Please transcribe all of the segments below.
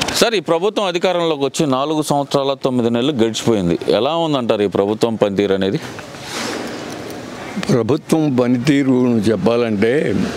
Sir ఈ ప్రభుత్వం అధికారంలోకి వచ్చి నాలుగు సంవత్సరాల తొమ్మిది నెలలు గడిచిపోయింది ఎలా ఉందంటారు ఈ ప్రభుత్వం పనితీరు అనేది ప్రభుత్వం పనితీరు చెప్పాలంటే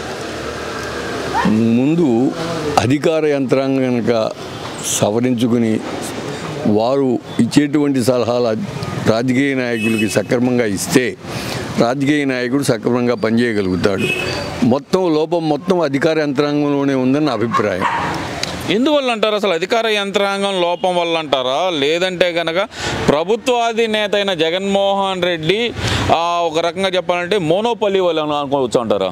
ముందు అధికార యంత్రాంగం కనుక సవరించుకుని వారు ఇచ్చేటువంటి సలహాలు రాజకీయ నాయకులకి సక్రమంగా ఇస్తే రాజకీయ నాయకుడు సక్రమంగా పనిచేయగలుగుతాడు మొత్తం లోపం మొత్తం అధికార యంత్రాంగంలోనే ఉందని నా అభిప్రాయం ఎందువల్ల అంటారు అసలు అధికార యంత్రాంగం లోపం వల్ల అంటారా లేదంటే కనుక ప్రభుత్వాధినేత అయిన జగన్మోహన్ రెడ్డి ఆ, ఒక రకంగా చెప్పాలంటే మోనోపల్లి వల్ల అనుకోవచ్చు అంటారా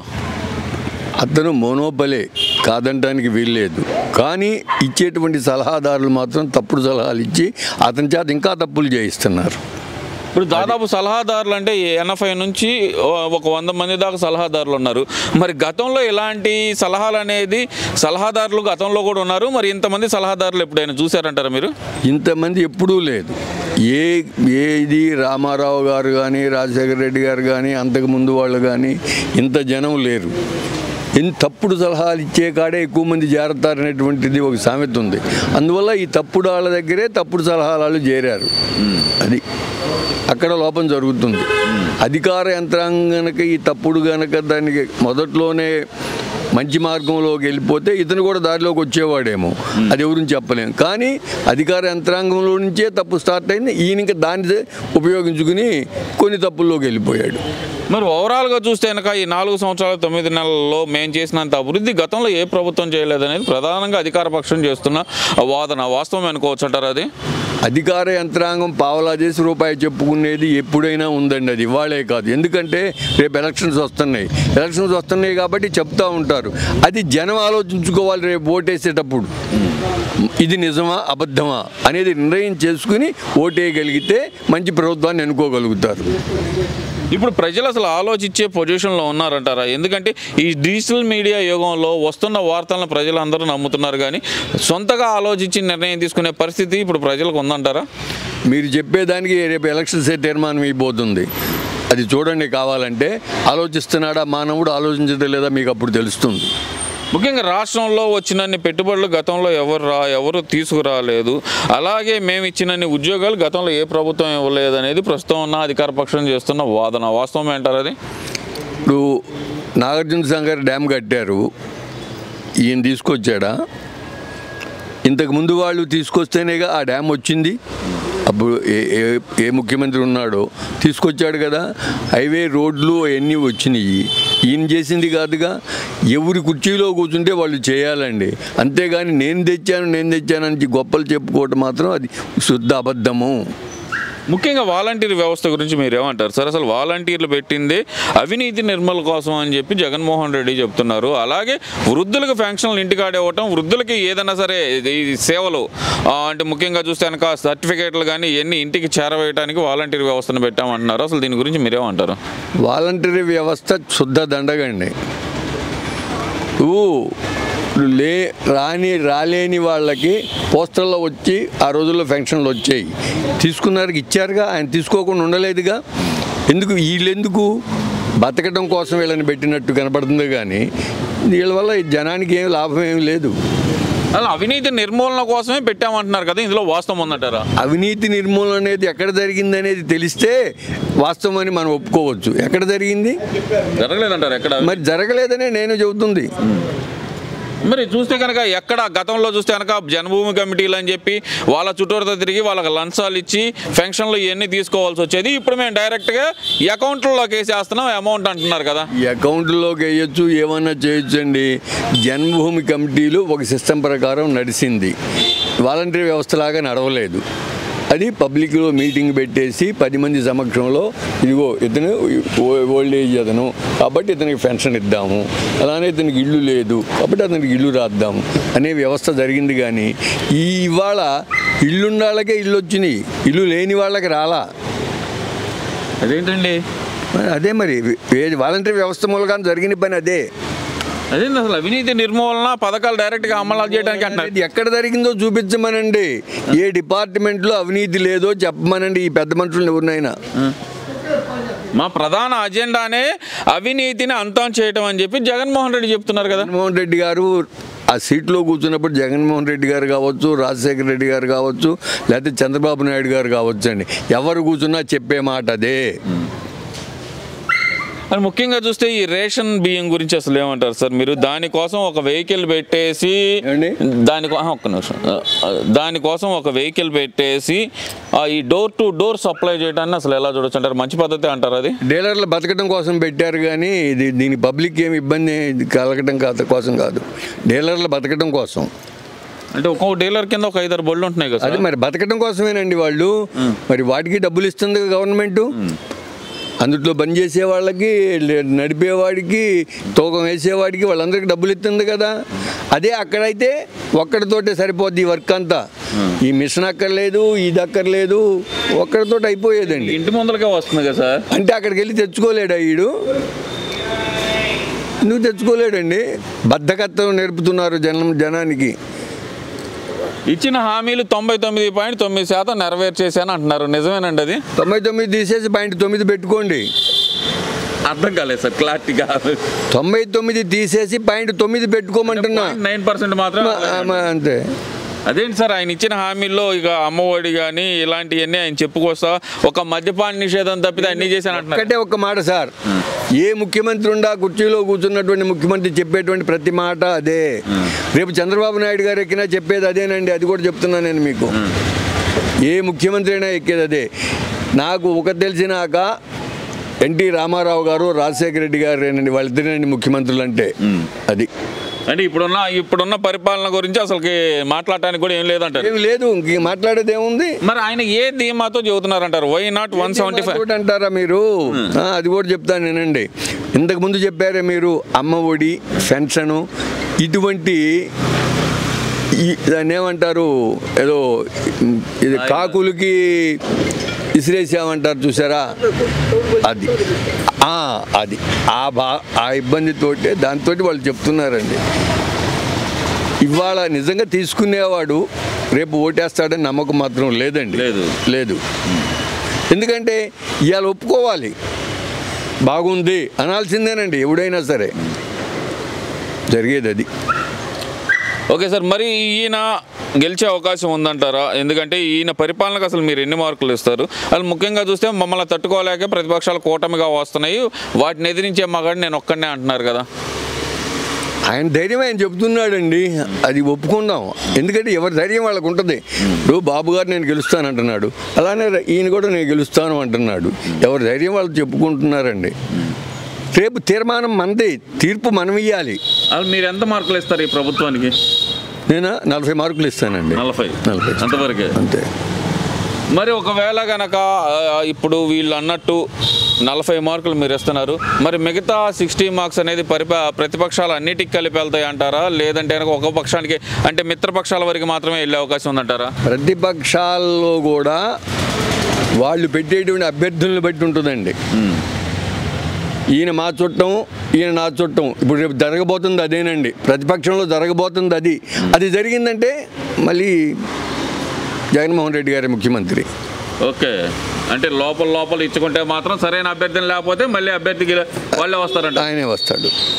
అతను మోనోపలే కాదనడానికి వీల్లేదు కానీ ఇచ్చేటువంటి సలహాదారులు మాత్రం తప్పుడు సలహాలు ఇచ్చి అతని చేత ఇంకా తప్పులు చేయిస్తున్నారు ఇప్పుడు దాదాపు సలహాదారులు అంటే ఎనభై నుంచి ఒక వంద మంది దాకా సలహాదారులు ఉన్నారు మరి గతంలో ఇలాంటి సలహాలు అనేది సలహాదారులు గతంలో కూడా ఉన్నారు మరి ఇంతమంది సలహాదారులు ఎప్పుడైనా చూసారంటారా మీరు ఇంతమంది ఎప్పుడూ లేదు ఏ ఏది రామారావు గారు కానీ రాజశేఖర రెడ్డి గారు కానీ అంతకుముందు వాళ్ళు కానీ ఇంత జనం లేరు ఎన్ని తప్పుడు సలహాలు ఇచ్చే కాడే ఎక్కువ మంది చేరతారనేటువంటిది ఒక సామెత ఉంది అందువల్ల ఈ తప్పుడు వాళ్ళ దగ్గరే తప్పుడు సలహాలు వాళ్ళు చేరారు అది అక్కడ లోపం జరుగుతుంది అధికార యంత్రాంగం గనక ఈ తప్పుడు గనక దానికి మొదట్లోనే మంచి మార్గంలోకి వెళ్ళిపోతే ఇతను కూడా దారిలోకి వచ్చేవాడేమో అది ఎవరిని చెప్పలేం కానీ అధికార యంత్రాంగంలో నుంచే తప్పు స్టార్ట్ అయింది ఈయన ఇంకా దాన్ని ఉపయోగించుకుని కొన్ని తప్పుల్లోకి వెళ్ళిపోయాడు మరి ఓవరాల్గా చూస్తే కనుక ఈ నాలుగు సంవత్సరాల తొమ్మిది నెలల్లో మేము చేసినంత అభివృద్ధి గతంలో ఏ ప్రభుత్వం చేయలేదనేది ప్రధానంగా అధికార పక్షం చేస్తున్న వాదన వాస్తవం అనుకోవచ్చు అంటారు అది అధికార యంత్రాంగం పావలా చేసి రూపాయి చెప్పుకునేది ఎప్పుడైనా ఉందండి అది ఇవాళే కాదు ఎందుకంటే రేపు ఎలక్షన్స్ వస్తున్నాయి ఎలక్షన్స్ వస్తున్నాయి కాబట్టి చెప్తా ఉంటారు అది జనం ఆలోచించుకోవాలి రేపు ఓటేసేటప్పుడు ఇది నిజమా అబద్ధమా అనేది నిర్ణయం చేసుకుని ఓటేయగలిగితే మంచి ప్రభుత్వాన్ని ఎన్నుకోగలుగుతారు ఇప్పుడు ప్రజలు అసలు ఆలోచించే పొజిషన్లో ఉన్నారంటారా ఎందుకంటే ఈ డిజిటల్ మీడియా యుగంలో వస్తున్న వార్తలను ప్రజలు అందరూ నమ్ముతున్నారు కానీ సొంతగా ఆలోచించి నిర్ణయం తీసుకునే పరిస్థితి ఇప్పుడు ప్రజలకు ఉందంటారా మీరు చెప్పేదానికి రేపు ఎలక్షన్సే తీర్మానం అయిపోతుంది అది చూడండి కావాలంటే ఆలోచిస్తున్నాడా మానవుడు ఆలోచించడం లేదా మీకు అప్పుడు తెలుస్తుంది ముఖ్యంగా రాష్ట్రంలో వచ్చినన్ని పెట్టుబడులు గతంలో ఎవరు రా ఎవరు తీసుకురాలేదు అలాగే మేము ఇచ్చినన్ని ఉద్యోగాలు గతంలో ఏ ప్రభుత్వం ఇవ్వలేదు అనేది ప్రస్తుతం ఉన్న అధికార పక్షం చేస్తున్న వాదన వాస్తవం ఏంటారు అది ఇప్పుడు నాగార్జున సాగర్ డ్యామ్ కట్టారు ఈయన తీసుకొచ్చాడా ఇంతకు ముందు వాళ్ళు తీసుకొస్తేనేగా ఆ డ్యామ్ వచ్చింది అప్పుడు ఏ ఏ ఏ ముఖ్యమంత్రి ఉన్నాడో తీసుకొచ్చాడు కదా హైవే రోడ్లు అవన్నీ వచ్చినాయి ఈయన చేసింది కాదుగా ఎవరి కుర్చీలో కూర్చుంటే వాళ్ళు చేయాలండి అంతేగాని నేను తెచ్చాను నేను తెచ్చానని గొప్పలు చెప్పుకోవటం మాత్రం అది శుద్ధ అబద్ధము ముఖ్యంగా వాలంటీర్ వ్యవస్థ గురించి మీరు ఏమంటారు సార్ అసలు వాలంటీర్లు పెట్టింది అవినీతి నిర్మూల కోసం అని చెప్పి జగన్మోహన్ రెడ్డి చెప్తున్నారు అలాగే వృద్ధులకు ఫంక్షన్లు ఇంటికాడ ఇవ్వటం వృద్ధులకి ఏదైనా సరే ఇది- ఈ సేవలు ఆ, అంటే ముఖ్యంగా చూస్తే కనుక సర్టిఫికేట్లు కానీ ఇవన్నీ ఇంటికి చేరవేయడానికి వాలంటీర్ వ్యవస్థను పెట్టామంటున్నారు అసలు దీని గురించి మీరేమంటారు వాలంటరీ వ్యవస్థ శుద్ధ దండగండి నువ్వు లే రాని రాలేని వాళ్ళకి పోస్టర్లో వచ్చి ఆ రోజుల్లో ఫంక్షన్లు వచ్చాయి తీసుకున్నారికి ఇచ్చారుగా ఆయన తీసుకోకుండా ఉండలేదుగా ఎందుకు వీళ్ళెందుకు బతకడం కోసం వీళ్ళని పెట్టినట్టు కనపడుతుంది కానీ వీళ్ళ వల్ల ఈ జనానికి ఏం లాభం ఏం లేదు అసలు అవినీతి నిర్మూలన కోసమే పెట్టామంటున్నారు కదా ఇందులో వాస్తవం ఉందంటారా అవినీతి నిర్మూలన అనేది ఎక్కడ జరిగింది అనేది తెలిస్తే వాస్తవం అని మనం ఒప్పుకోవచ్చు ఎక్కడ జరిగింది జరగలేదంటారు ఎక్కడ మరి జరగలేదనే నేను చెబుతుంది మరి చూస్తే కనుక ఎక్కడ గతంలో చూస్తే కనుక జన్మభూమి కమిటీలు అని చెప్పి వాళ్ళ చుట్టూరుతో తిరిగి వాళ్ళకి లంచాలు ఇచ్చి ఫంక్షన్లు ఇవన్నీ తీసుకోవాల్సి వచ్చేది ఇప్పుడు మేము డైరెక్ట్గా అకౌంట్లలోకి వేసేస్తున్నాం అమౌంట్ అంటున్నారు కదా ఈ అకౌంట్లోకి వేయొచ్చు ఏమన్నా చేయొచ్చు అండి జన్మభూమి కమిటీలు ఒక సిస్టమ్ ప్రకారం నడిచింది వాలంటరీ వ్యవస్థలాగా నడవలేదు అది పబ్లిక్లో మీటింగ్ పెట్టేసి పది మంది సమక్షంలో ఇదిగో ఇతను ఓ- ఓల్డ్ ఏజ్ అతను కాబట్టి ఇతనికి పెన్షన్ ఇద్దాము అలానే ఇతనికి ఇల్లు లేదు కాబట్టి అతనికి ఇల్లు రాద్దాము అనే వ్యవస్థ జరిగింది కానీ ఈ ఇవాళ ఇల్లున్న వాళ్ళకే ఇల్లు వచ్చినాయి ఇల్లు లేని వాళ్ళకి రాలా అదేంటండి మరి అదే మరి వాలంటరీ వ్యవస్థ మూలంగా జరిగిన పని అదే అదేంటి అసలు అవినీతి నిర్మూలన పథకాలు డైరెక్ట్గా అమలు చేయడానికి అంటున్నారు ఇది ఎక్కడ జరిగిందో చూపించమనండి ఏ డిపార్ట్మెంట్లో అవినీతి లేదో చెప్పమనండి ఈ పెద్ద మనుషులు ఎవరినైనా మా ప్రధాన అజెండానే అవినీతిని అంతం చేయటం అని చెప్పి జగన్మోహన్ రెడ్డి చెప్తున్నారు కదా జగన్మోహన్ రెడ్డి గారు ఆ సీట్లో కూర్చున్నప్పుడు జగన్మోహన్ రెడ్డి గారు కావచ్చు రాజశేఖర రెడ్డి గారు కావచ్చు లేకపోతే చంద్రబాబు నాయుడు గారు కావచ్చు అండి ఎవరు కూర్చున్నా చెప్పే మాట అదే మరి ముఖ్యంగా చూస్తే ఈ రేషన్ బియ్యం గురించి అసలు ఏమంటారు సార్ మీరు దానికోసం ఒక వెహికల్ పెట్టేసి ఏమండి? దానికో ఆహా, ఒక్క నిమిషం ఆ, ఆ, దానికోసం ఒక వెహికల్ పెట్టేసి ఆ, ఈ డోర్ టు డోర్ సప్లై చేయడాన్ని అసలు ఎలా చూడొచ్చు అంటారు మంచి పద్ధతి అంటారు అది డీలర్లు బతకడం కోసం పెట్టారు కానీ ఇది దీని పబ్లిక్ ఏమి ఇబ్బంది కలగడం కాదు కోసం కాదు డీలర్లు బతకడం కోసం అంటే ఒక్కొక్క డీలర్ కింద ఒక ఐదారు బళ్ళు ఉంటున్నాయి కదా అది సార్ మరి బతకడం కోసమేనండి వాళ్ళు మరి వాటికి డబ్బులు ఇస్తుంది గవర్నమెంట్ అందుట్లో పని చేసే వాళ్ళకి లే- నడిపేవాడికి తూకం వేసేవాడికి వాళ్ళందరికీ డబ్బులు ఇస్తుంది కదా అదే అక్కడైతే ఒక్కడితోటే సరిపోద్ది ఈ వర్క్ అంతా ఈ మిషన్ అక్కర్లేదు ఇది అక్కర్లేదు ఒక్కడితో అయిపోయేదండి ఇంటి ముందరకే వస్తుంది కదా సార్ అంటే అక్కడికి వెళ్ళి తెచ్చుకోలేడా ఈడు ఎందుకు తెచ్చుకోలేడండి బద్ధకత్వం నేర్పుతున్నారు జనం జనానికి ఇచ్చిన హామీలు తొంభై తొమ్మిది పాయింట్ తొమ్మిది శాతం నెరవేర్చేసాను అంటున్నారు నిజమేనండి అది తొంభై తొమ్మిది తీసేసి పాయింట్ తొమ్మిది పెట్టుకోండి అర్థం కాలేదు సార్ క్లారిటీగా తొంభై తొమ్మిది తీసేసి పాయింట్ తొమ్మిది పెట్టుకోమంటున్నా నైన్ పర్సెంట్ మాత్రం ఆ, మా- అంతే అదేంటి సార్ ఆయన ఇచ్చిన హామీల్లో ఇక అమ్మఒడి కానీ ఇలాంటివన్నీ ఆయన చెప్పుకొస్తా ఒక మద్యపాన నిషేధం తప్పితే అన్ని చేశాను అంటున్నారు ఒక్కటే ఒక్క మాట సార్ ఏ ముఖ్యమంత్రి ఉండా కుర్చీలో కూర్చున్నటువంటి ముఖ్యమంత్రి చెప్పేటువంటి ప్రతి మాట అదే రేపు చంద్రబాబు నాయుడు గారు ఎక్కినా చెప్పేది అదేనండి అది కూడా చెప్తున్నాను నేను మీకు ఏ ముఖ్యమంత్రి అయినా ఎక్కేది అదే నాకు ఒక తెలిసినాక ఎన్టీ రామారావు గారు రాజశేఖర రెడ్డి గారేనండి వాళ్ళిద్దరేనండి ముఖ్యమంత్రులు అంటే అది అంటే ఇప్పుడున్న ఇప్పుడున్న పరిపాలన గురించి అసలుకి మాట్లాడటానికి కూడా ఏం లేదంటారు ఏం లేదు ఇంక మాట్లాడేది ఏముంది మరి ఆయన ఏ ధీమాతో చెబుతున్నారంటారు why not one seventy five ఇంకోటి అంటారా మీరు ఆ, అది కూడా చెప్తాను నేనండి ఇంతకు ముందు చెప్పారే మీరు అమ్మ ఒడి పెన్షను ఇటువంటి ఈ- దాన్ని ఏమంటారు ఏదో ఇది కాకులకి ఇసిరేసామంటారు చూసారా అది ఆ, అది ఆ బా ఆ ఇబ్బందితోటే దాంతో వాళ్ళు చెప్తున్నారండి ఇవాళ నిజంగా తీసుకునేవాడు రేపు ఓటేస్తాడని నమ్మకం మాత్రం లేదండి లేదు. లేదు ఎందుకంటే ఇవాళ ఒప్పుకోవాలి బాగుంది అనాల్సిందేనండి ఎవడైనా సరే జరిగేది అది ఓకే సార్ మరి ఈయన గెలిచే అవకాశం ఉందంటారా ఎందుకంటే ఈయన పరిపాలనకు అసలు మీరు ఎన్ని మార్కులు ఇస్తారు అసలు ముఖ్యంగా చూస్తే మమ్మల్ని తట్టుకోలేక ప్రతిపక్షాలు కూటమిగా వస్తున్నాయి వాటిని ఎదిరించే మగాడు నేను ఒక్కడనే అంటున్నారు కదా ఆయన ధైర్యం ఆయన చెబుతున్నాడండి అది ఒప్పుకుందాం ఎందుకంటే ఎవరి ధైర్యం వాళ్ళకు ఉంటుంది ఇప్పుడు బాబు గారు నేను గెలుస్తాను అంటున్నాడు అలానే ఈయన కూడా నేను గెలుస్తాను అంటున్నాడు ఎవరి ధైర్యం వాళ్ళు చెప్పుకుంటున్నారండి రేపు తీర్మానం మనది తీర్పు మనం ఇవ్వాలి అసలు మీరు ఎంత మార్కులు ఇస్తారు ఈ ప్రభుత్వానికి నేను నలభై మార్కులు ఇస్తానండి నలభై నలభై. అంతవరకే అంతే మరి ఒకవేళ గనక ఆ, ఇప్పుడు వీళ్ళు అన్నట్టు నలభై మార్కులు మీరు ఇస్తున్నారు మరి మిగతా సిక్స్టీ మార్క్స్ అనేది పరిప ప్రతిపక్షాలు అన్నిటికి కలిపి వెళ్తాయి అంటారా లేదంటే కనుక ఒక పక్షానికి అంటే మిత్రపక్షాల వరకు మాత్రమే వెళ్ళే అవకాశం ఉందంటారా ప్రతిపక్షాల్లో కూడా వాళ్ళు పెట్టేటువంటి అభ్యర్థులను బట్టి ఉంటుందండి ఈయన మా చుట్టం ఈయన నా చుట్టం ఇప్పుడు రేపు జరగబోతుంది అదేనండి ప్రతిపక్షంలో జరగబోతుంది అది అది జరిగిందంటే మళ్ళీ జగన్మోహన్ రెడ్డి గారి ముఖ్యమంత్రి ఓకే అంటే లోపల లోపల ఇచ్చుకుంటే మాత్రం సరైన అభ్యర్థిని లేకపోతే మళ్ళీ అభ్యర్థికి వాళ్ళే వస్తారంట ఆయనే వస్తాడు